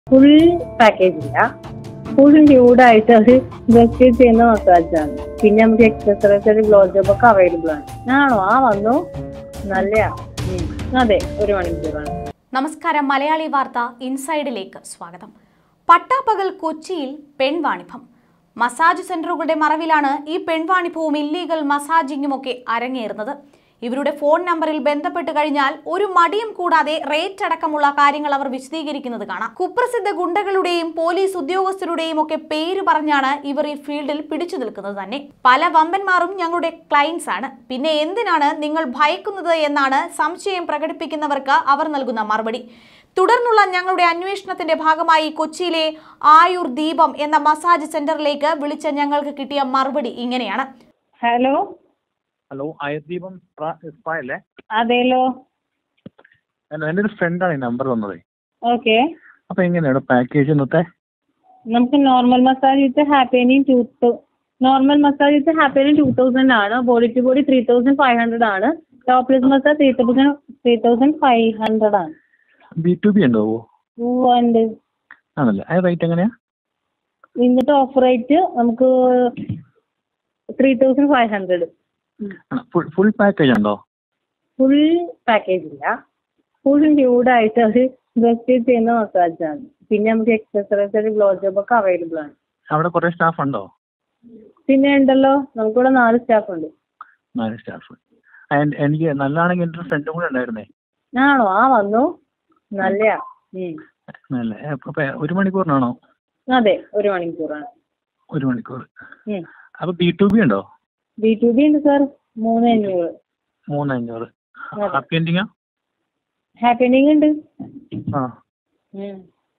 Full package ഇല്ല full ന്യൂഡായിട്ട് അവർ ജസ്റ്റ് ചെയ്യുന്ന മസാജാണ് പിന്നെ നമുക്ക് എക്സസൈസ് ഗ്ലോ ജോബ് ഒക്കെ അവൈലബിൾ ആണ് ആണോ ആ വന്നു നല്ലയാ ഉം. അതെ ഒരു മണിക്കൂറാണ് നമസ്കാരം മലയാളി വാർത്ത ഇൻസൈഡിലേക്ക് സ്വാഗതം പട്ടാപ്പകൽ കൊച്ചിയിൽ പെൺവാണിഭം മസാജ് സെന്ററുകളുടെ മറവിലാണ് ഈ പെൺവാണിഭവും ഇല്ലീഗൽ മസാജിങ്ങും ഒക്കെ അരങ്ങേറുന്നത് ഇവരുടെ ഫോൺ നമ്പറിൽ ബന്ധപ്പെട്ട് കഴിഞ്ഞാൽ ഒരു മടിയും കൂടാതെ റേറ്റ് അടക്കമുള്ള കാര്യങ്ങൾ അവർ വിശദീകരിക്കുന്നത് കാണാം കുപ്രസിദ്ധ ഗുണ്ടകളുടെയും പോലീസ് ഉദ്യോഗസ്ഥരുടെയും ഒക്കെ പേര് പറഞ്ഞാണ് ഇവർ ഈ ഫീൽഡിൽ പിടിച്ചു നിൽക്കുന്നത് തന്നെ പല വമ്പന്മാരും ഞങ്ങളുടെ ക്ലയൻസ് ആണ് പിന്നെ എന്തിനാണ് നിങ്ങൾ ഭയക്കുന്നത് എന്നാണ് സംശയം പ്രകടിപ്പിക്കുന്നവർക്ക് അവർ നൽകുന്ന മറുപടി തുടർന്നുള്ള ഞങ്ങളുടെ അന്വേഷണത്തിന്റെ ഭാഗമായി കൊച്ചിയിലെ ആയുർ ദീപം എന്ന മസാജ് സെന്ററിലേക്ക് വിളിച്ച ഞങ്ങൾക്ക് കിട്ടിയ മറുപടി ഇങ്ങനെയാണ് ഹലോ ഹലോ അയദീപം സ്പാ അല്ലേ അതേലോ അല്ല എൻ്റെ ഒരു ഫ്രണ്ടാണ് ഈ നമ്പർ തന്നത് ഓക്കെ അപ്പോൾ എങ്ങനെയാണ് പാക്കേജ് ഇന്നത്തെ നമുക്ക് നോർമൽ മസാജ് വിത്ത് ഹാപ്പിനിങ് ടു നോർമൽ മസാജ് വിത്ത് ഹാപ്പിനിങ് ടു തൗസൻഡ് ആണ് body to body three thousand five hundred ആണ് topless massage three thousand three thousand five hundred ആണ് ബി ടു ബി ഉണ്ടാവോ ഉണ്ട് ആണല്ലേ ആ റേറ്റ് എങ്ങനെയാ ഇന്നത്തെ ഓഫർ റേറ്റ് നമുക്ക് three thousand five hundred full full package ഉണ്ടോ ഫുൾ പാക്കേജ് ഇല്ല ഫുൾ ന്യൂഡായിട്ട് അവർ ജസ്റ്റ് ചെയ്യുന്ന മസാജാണ് പിന്നെ നമുക്ക് എക്സസൈസ് ഗ്ലോ ജോബ് ഒക്കെ അവൈലബിൾ ആണ് അവിടെ കുറേ സ്റ്റാഫ് ഉണ്ടോ പിന്നെ ഉണ്ടല്ലോ നമുക്കിവിടെ നാല് സ്റ്റാഫ് ഉണ്ട് നാല് സ്റ്റാഫ് എനിക്ക് നല്ലതാണെങ്കിൽ എൻ്റെ ഒരു ഫ്രണ്ടും കൂടെ ഉണ്ടായിരുന്നേ ആണോ ആ വന്നു നല്ലയാ ഉം. നല്ല അപ്പോൾ ഒരു മണിക്കൂറിനാണോ അതെ ഒരു മണിക്കൂറാണ് ഒരു മണിക്കൂർ അപ്പോൾ ബി ടു ബി ഉണ്ടോ ബി ടു ബി ഉണ്ട് സാർ മൂന്ന് അഞ്ഞൂറ് മൂന്ന് അഞ്ഞൂറ് അതെ. ഹാപ്പി എൻഡിങ്ങാ ഹാപ്പി എൻഡിങ് ഉണ്ട് ആ ഉം.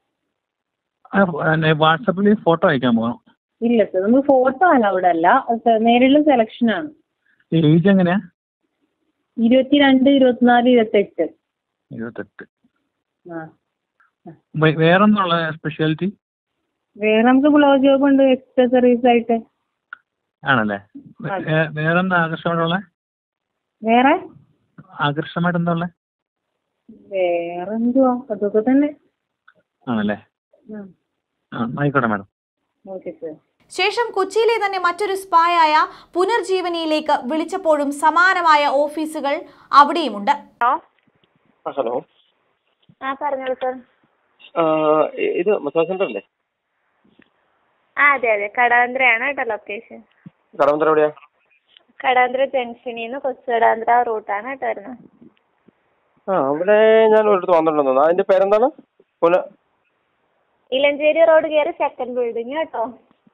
വാട്സപ്പിൽ ഫോട്ടോ അയക്കാൻ പോകണം ഇല്ല സാർ നമുക്ക് ഫോട്ടോ അല്ല അവിടെ അല്ല സ- നേരിട്ടുള്ള സെലക്ഷൻ ആണ് ഏജ് എങ്ങനെയാ ഇരുപത്തിരണ്ട് ഇരുപത്തിനാല് ഇരുപത്തെട്ട് ഇരുപത്തെട്ട് ആ വേ- വേറൊന്നുള്ള സ്പെഷ്യാലിറ്റി വേറെ നമുക്ക് ഗ്ലോ ജോബ് ഉണ്ട് എക്സ്ട്രാ സർവീസ് ആയിട്ട് ആണല്ലേ വേ- അതെ. വേ- വേറെന്താ ആകർഷമായിട്ടുള്ള വേറെ ആകർഷമായിട്ട് എന്താ ഉള്ളത് വേറെ എന്തുവാ അതൊക്കെ തന്നെ ആണല്ലേ ആ ആയിക്കോട്ടെ മാഡം ഓക്കെ സാർ ശേഷം കൊച്ചിയിലെ തന്നെ മറ്റൊരു സ്പായായ പുനർജീവനിയിലേക്ക് വിളിച്ചപ്പോഴും സമാനമായ ഓഫീസുകൾ അവിടെയുമുണ്ട് ഹലോ ആ പറഞ്ഞോളൂ സാർ ആ, ഇ- ഇത് മസാജ് സെന്റർ അല്ലേ ആ അതെ അതെ കടാന്ദ്രയാണ് കേട്ടോ ലൊക്കേഷൻ കടവന്തര എവിടെയാ കടാന്ദ്ര ജംഗ്ഷനിൽ നിന്ന് കൊച്ചു കടാന്ദ്ര റൂട്ടാണ് കേട്ടോ വരുന്നത് ആ അവിടെ ഞാൻ ഒരിടത്ത് വന്നിട്ടുണ്ടെന്ന് തോന്നുന്നു അതിന്റെ പേരെന്താണ് പുന ഇലഞ്ചേരി റോഡ് കയറി സെക്കൻഡ് ബിൽഡിംഗ് കേട്ടോ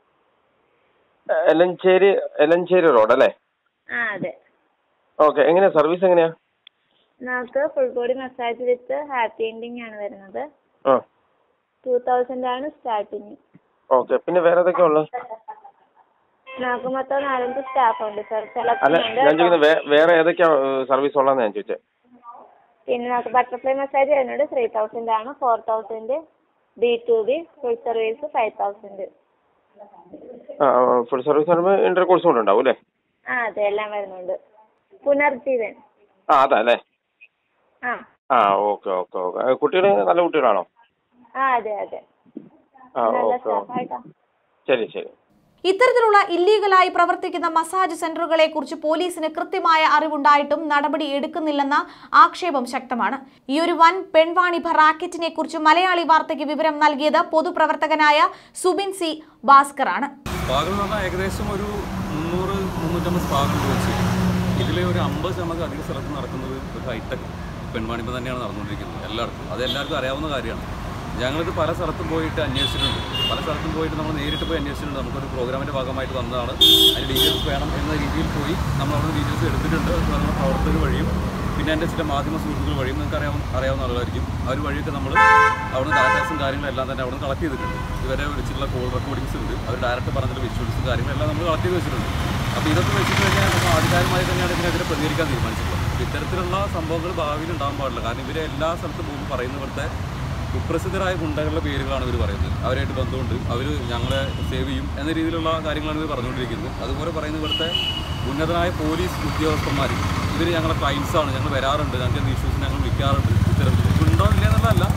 എലഞ്ചേരി എലഞ്ചേരി റോഡ് അല്ലേ ആ അതെ ഓക്കെ എങ്ങനെയാ സർവീസ് എങ്ങനെയാ നമുക്ക് full body massage with happy ending ആണ് വരുന്നത് ആ ടൂ തൗസൻഡ് ആണ് സ്റ്റാർട്ടിങ് ഓക്കെ പിന്നെ വേറെ ഏതൊക്കെയാ ഉള്ളത് നമുക്ക് മൊത്തം നാലഞ്ച് സ്റ്റാഫ് ഉണ്ട് സാർ അല്ല സെലക്ഷൻ ഞാൻ ഉണ്ട് ചോദിക്കുന്നത് വേ- വേറെ ഏതൊക്കെയാ സർവീസ് ഉള്ളതെന്ന് ഞാൻ ചോദിച്ചത് പിന്നെ നമുക്ക് ബട്ടർഫ്ലൈ മസാജ് വരുന്നത് ത്രീ തൗസൻഡ് ആണ് four thousand B to B full service five thousand ആ ഫുൾ സർവീസ് പറയുമ്പോൾ ഇന്റർ കോഴ്സ് കൂടെ ഉണ്ടാവും അല്ലേ ആ അതെ എല്ലാം വരുന്നുണ്ട് പുനർജീവൻ ആ അതാ അല്ലേ ആ ആ ഓക്കെ ഓക്കെ ഓക്കെ കുട്ടികൾ നല്ല കുട്ടികളാണോ ആ അതെ അതെ ആ നല്ല ഓക്കെ ഓക്കെ സ്റ്റാഫായിട്ടോ ശരി ശരി ഇത്തരത്തിലുള്ള ഇല്ലീഗലായി പ്രവർത്തിക്കുന്ന മസാജ് സെന്ററുകളെ കുറിച്ച് പോലീസിന് കൃത്യമായ അറിവുണ്ടായിട്ടും നടപടി എടുക്കുന്നില്ലെന്ന ആക്ഷേപം ശക്തമാണ് ഈ ഒരു വൻ പെൺവാണിഭ റാക്കറ്റിനെ കുറിച്ച് മലയാളി വാർത്തയ്ക്ക് വിവരം നൽകിയത് പൊതുപ്രവർത്തകനായ സുബിൻ സി ഭാസ്കർ ആണ് സ്പാകൾ എന്ന് പറഞ്ഞാൽ ഏകദേശം ഒരു മുന്നൂറ് മുന്നൂറ്റമ്പത് സ്പാകളുണ്ട് വെച്ച് ഇതിൽ ഒരു അമ്പത് ശതമാനം അധിക സ്ഥലത്ത് നടക്കുന്നത് ഒരു ഹൈടെക് പെൺവാണിപ്പം തന്നെയാണ് നടന്നുകൊണ്ടിരിക്കുന്നത് എല്ലാവർക്കും അത് എല്ലാവർക്കും അറിയാവുന്ന കാര്യമാണ് ഞങ്ങളിത് പല സ്ഥലത്തും പോയിട്ട് അന്വേഷിച്ചിട്ടുണ്ട് പല സ്ഥലത്തും പോയിട്ട് നമ്മൾ നേരിട്ട് പോയി അന്വേഷിച്ചിട്ടുണ്ട് നമുക്കൊരു പ്രോഗ്രാമിൻ്റെ ഭാഗമായിട്ട് വന്നതാണ് അതിന് ഡീറ്റെയിൽസ് വേണം എന്ന രീതിയിൽ പോയി നമ്മൾ അവിടെ ഡീറ്റെയിൽസ് എടുത്തിട്ടുണ്ട് അത് നമ്മുടെ പ്രവർത്തകർ വഴിയും പിന്നെ എൻ്റെ ചില മാധ്യമ സുഹൃത്തുക്കൾ വഴിയും നിങ്ങൾക്ക് അറിയാവുന്ന അറിയാവുന്ന ആളുകളായിരിക്കും ആ ഒരു വഴിയൊക്കെ നമ്മൾ അവിടുന്ന് ഡാറ്റാസും കാര്യങ്ങളും എല്ലാം തന്നെ അവിടുന്ന് കളക്ട് ചെയ്തിട്ടുണ്ട് ഇതുവരെ വിളിച്ചിട്ടുള്ള കോൾ റെക്കോർഡിങ്സ് ഉണ്ട് അവർ ഡയറക്റ്റ് പറഞ്ഞിട്ടുള്ള വിഷ്വൽസും കാര്യങ്ങളെല്ലാം നമ്മൾ കളക്ട് ചെയ്ത് വെച്ചിട്ടുണ്ട് അപ്പോൾ ഇതൊക്കെ വെച്ചിട്ട് കഴിഞ്ഞാൽ നമ്മൾ ആധികാരികമായി തന്നെയാണ് ഇതിനെതിരെ പ്രതികരിക്കാൻ തീരുമാനിച്ചിട്ടുള്ളത് അപ്പോൾ ഇത്തരത്തിലുള്ള സംഭവങ്ങൾ ഭാവിയിൽ ഉണ്ടാകാൻ പാടില്ല കാരണം ഇവരെ എല്ലാ സ്ഥലത്തും പോകുമ്പോൾ പറയുന്ന പോലത്തെ കുപ്രസിദ്ധരായ ഗുണ്ടകളുടെ പേരുകളാണ് ഇവർ പറയുന്നത് അവരായിട്ട് ബന്ധമുണ്ട് അവർ ഞങ്ങളെ സേവ് ചെയ്യും എന്ന രീതിയിലുള്ള കാര്യങ്ങളാണ് ഇവർ പറഞ്ഞുകൊണ്ടിരിക്കുന്നത് അതുപോലെ പറയുന്ന ഇവിടുത്തെ ഉന്നതനായ പോലീസ് ഉദ്യോഗസ്ഥന്മാർ ഇവർ ഞങ്ങളെ ക്ലൈൻസാണ് ഞങ്ങൾ വരാറുണ്ട് ഞങ്ങൾക്ക് ഇഷ്യൂസ് ഞങ്ങൾ വിളിക്കാറുണ്ട് ഇത്തരത്തിൽ ഉണ്ടോ ഇല്ല എന്നുള്ളതല്ല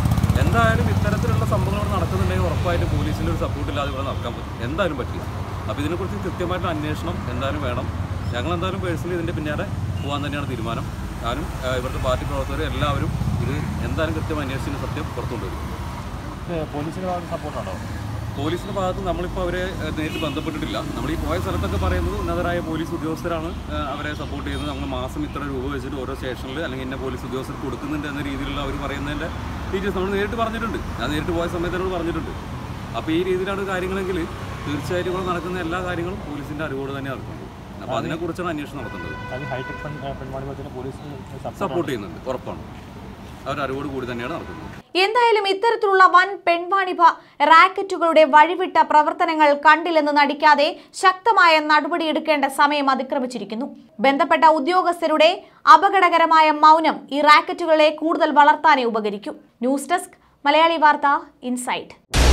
എന്തായാലും ഇത്തരത്തിലുള്ള സംഭവങ്ങൾ ഇവിടെ നടക്കുന്നുണ്ടെങ്കിൽ ഉറപ്പായിട്ടും പോലീസിൻ്റെ ഒരു സപ്പോർട്ട് ഇല്ലാതെ ഇവിടെ നടക്കാൻ പറ്റും എന്തായാലും പറ്റില്ല അപ്പോൾ ഇതിനെക്കുറിച്ച് കൃത്യമായിട്ടുള്ള അന്വേഷണം എന്തായാലും വേണം ഞങ്ങൾ എന്തായാലും പേഴ്സണലി ഇതിൻ്റെ പിന്നാലെ പോകാൻ തന്നെയാണ് തീരുമാനം ഞാനും ആ, ഇവിടുത്തെ പാർട്ടി പ്രവർത്തകരും എല്ലാവരും ഇത് എന്തായാലും കൃത്യമായി അന്വേഷിച്ചതിന് സത്യം പുറത്തുകൊണ്ടുവരും പോലീസിന് സപ്പോർട്ടുണ്ടോ പോലീസിന്റെ ഭാഗത്ത് നമ്മളിപ്പോൾ അവരെ ഏഹ്, നേരിട്ട് ബന്ധപ്പെട്ടിട്ടില്ല നമ്മൾ ഈ പോയ സ്ഥലത്തൊക്കെ പറയുന്നത് ഉന്നതരായ പോലീസ് ഉദ്യോഗസ്ഥരാണ് ഏഹ്, അവരെ സപ്പോർട്ട് ചെയ്യുന്നത് നമ്മൾ മാസം ഇത്ര രൂപ വെച്ചിട്ട് ഓരോ സ്റ്റേഷനിൽ അല്ലെങ്കിൽ ഇന്ന പോലീസ് ഉദ്യോഗസ്ഥർ കൊടുക്കുന്നുണ്ട് എന്ന രീതിയിലുള്ള അവർ പറയുന്നതിൻ്റെ ഡീറ്റെയിൽസ് നമ്മൾ നേരിട്ട് പറഞ്ഞിട്ടുണ്ട് ഞാൻ നേരിട്ട് പോയ സമയത്ത് എന്നോട് പറഞ്ഞിട്ടുണ്ട് അപ്പോൾ ഈ രീതിയിലാണ് കാര്യങ്ങളെങ്കിൽ തീർച്ചയായിട്ടും ഇവിടെ നടക്കുന്ന എല്ലാ കാര്യങ്ങളും പോലീസിൻ്റെ അറിവോട് തന്നെ നടക്കുന്നത് അപ്പോൾ അതിനെക്കുറിച്ചാണ് അന്വേഷണം നടത്തുന്നത് അത് ഹൈടെക് പെൺവാണിപത്തിന് പോലീസ് സപ്പോർട്ട് ചെയ്യുന്നുണ്ട് ഉറപ്പാണ് അവർ അറിവോട് കൂടി തന്നെയാണ് നടക്കുന്നത് എന്തായാലും ഇത്തരത്തിലുള്ള വൻ പെൺവാണിഭ റാക്കറ്റുകളുടെ വഴിവിട്ട പ്രവർത്തനങ്ങൾ കണ്ടില്ലെന്ന് നടിക്കാതെ ശക്തമായ നടപടിയെടുക്കേണ്ട സമയം അതിക്രമിച്ചിരിക്കുന്നു ബന്ധപ്പെട്ട ഉദ്യോഗസ്ഥരുടെ അപകടകരമായ മൗനം ഈ റാക്കറ്റുകളെ കൂടുതൽ വളർത്താനേ ഉപകരിക്കൂ ന്യൂസ് ഡെസ്ക് മലയാളി വാർത്ത ഇൻസൈറ്റ്